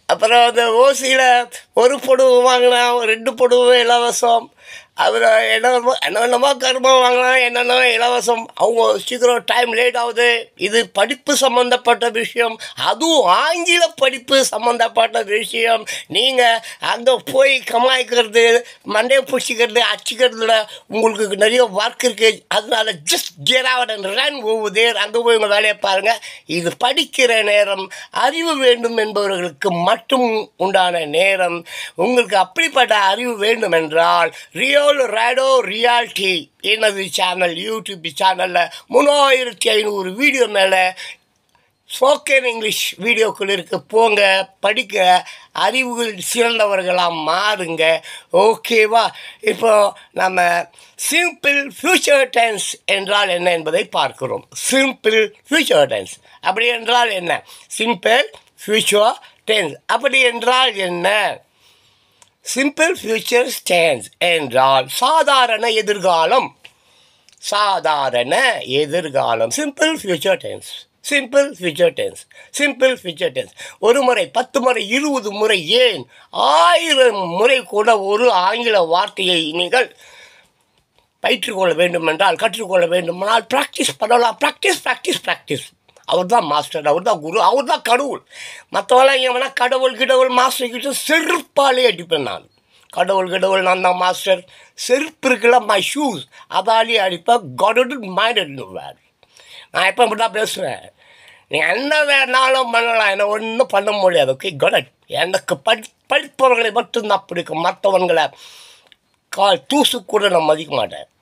அப்புறம் அந்த ஓசியில் ஒரு பொடுவு வாங்கினா ரெண்டு பொடுவு இலவசம் அப்புறம் என்ன என்னென்னமோ கருமம் வாங்கலாம் என்னென்ன இலவசம் அவங்க சீக்கிரம் டைம் லேட் ஆகுது இது படிப்பு சம்மந்தப்பட்ட விஷயம் அதுவும் ஆங்கில படிப்பு சம்மந்தப்பட்ட விஷயம் நீங்கள் அங்கே போய் கமாய்க்கிறது மண்டையை பிடிச்சிக்கிறது அடிச்சிக்கிறதுல உங்களுக்கு நிறைய ஒர்க் இருக்குது அதனால just get out and run over there அங்கே போய் உங்கள் வேலையை பாருங்கள் இது படிக்கிற நேரம் அறிவு வேண்டும் என்பவர்களுக்கு மட்டும் உண்டான நேரம் உங்களுக்கு அப்படிப்பட்ட அறிவு வேண்டும் என்றால் ரியல் ரேடோ ரியாலிட்டி எனது சேனல் யூடியூப் சேனலில் மூணாயிரத்தி ஐநூறு வீடியோ மேலே ஸ்போக்கன் இங்கிலீஷ் வீடியோக்கள் இருக்கு போங்க படிக்க அறிவுகள் சிறந்தவர்களாக மாறுங்க ஓகேவா இப்போ நம்ம சிம்பிள் ஃப்யூச்சர் டென்ஸ் என்றால் என்ன என்பதை பார்க்கிறோம் சிம்பிள் ஃப்யூச்சர் டென்ஸ் அப்படி என்றால் என்ன சிம்பிள் ஃப்யூச்சர் டென்ஸ் அப்படி என்றால் என்ன சிம்பிள் ஃப்யூச்சர் டென்ஸ் என்றால் சாதாரண எதிர்காலம் சாதாரண எதிர்காலம் simple future tense simple future tense simple future tense ஒரு முறை பத்து முறை இருபது முறை ஏன் ஆயிரம் முறை கூட ஒரு ஆங்கில வார்த்தையை நீங்கள் பயிற்றுக்கொள்ள வேண்டுமென்றால் கற்றுக்கொள்ள வேண்டுமானால் ப்ராக்டிஸ் பண்ணலாம் ப்ராக்டிஸ் ப்ராக்டிஸ் ப்ராக்டிஸ் அவர் தான் மாஸ்டர் அவர் தான் குரு அவர் தான் கடவுள் மற்றவெல்லாம் எவனா கடவுள் கிடவுள் மாஸ்டர் கிட்ட செருப்பாலே அடிப்பேன் நான் கடவுள் கடவுள் நான் தான் மாஸ்டர் செருப்பு இருக்குல்ல மை ஷூஸ் அதாலே அடிப்பேன் காட் மைண்ட் வேறு நான் எப்போ இப்படி தான் பேசுவேன் நீ என்ன வேணாலும் பண்ணலாம் என்ன ஒன்றும் பண்ண முடியாது ஓகே கட் எனக்கு படி படிப்பவர்களை மட்டும்தான் பிடிக்கும் மற்றவங்களை கால் தூசு கூட நான் மதிக்க மாட்டேன்